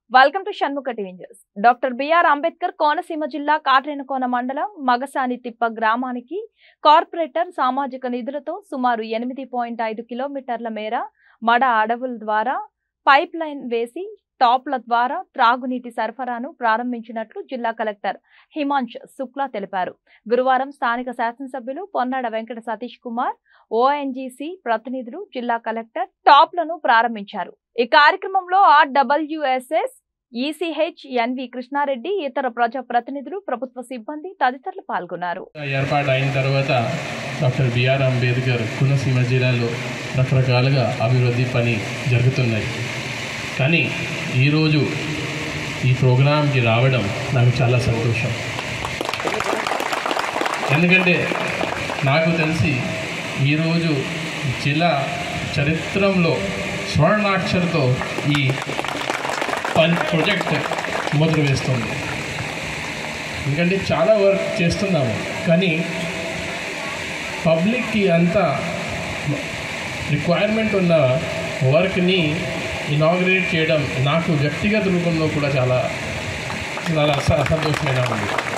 welcome to Shanmukha TV news doctor B R Ambedkar Konaseema జిల్లా కాట్రేనకోన మండలం మగసాని తిప్ప గ్రామానికి కార్పొరేటర్ సామాజిక నిధులతో సుమారు ఎనిమిది పాయింట్ ఐదు కిలోమీటర్ల మేర మడ అడవుల ద్వారా పైప్ లైన్ వేసి టాప్ల ద్వారా త్రాగునీటి సరఫరాను ప్రారంభించినట్లు జిల్లా కలెక్టర్ హిమాంశ్ శుక్లా తెలిపారు గురువారం స్థానిక శాసనసభ్యులు పొన్నాడ వెంకట సతీష్ కుమార్ ఓఎన్జీసీ ప్రతినిధులు జిల్లా కలెక్టర్ టాప్లను ప్రారంభించారు ఈ కార్యక్రమంలో ఆర్డబ్ల్యూఎస్ఎస్ ఈసీహెచ్ ఎన్వి కృష్ణారెడ్డి ఇతర ప్రజా ప్రతినిధులు ప్రభుత్వ సిబ్బంది తదితరులు పాల్గొన్నారు ఏర్పాటు అయిన తర్వాత డాక్టర్ బిఆర్ అంబేద్కర్ కోనసీమ జిల్లాలో రకరకాలుగా అభివృద్ధి పని జరుగుతున్నాయి కానీ ఈరోజు ఈ ప్రోగ్రాంకి రావడం నాకు చాలా సంతోషం ఎందుకంటే నాకు తెలిసి ఈరోజు జిల్లా చరిత్రలో స్వర్ణాక్షరతో ఈ పని ప్రాజెక్ట్ మొదలు వేస్తుంది ఎందుకంటే చాలా వర్క్ చేస్తున్నాము కానీ పబ్లిక్కి అంత రిక్వైర్మెంట్ ఉన్న వర్క్ని ఇనాగ్రేట్ చేయడం నాకు వ్యక్తిగత రూపంలో కూడా చాలా చాలా స- సంతోషమైన ఉంది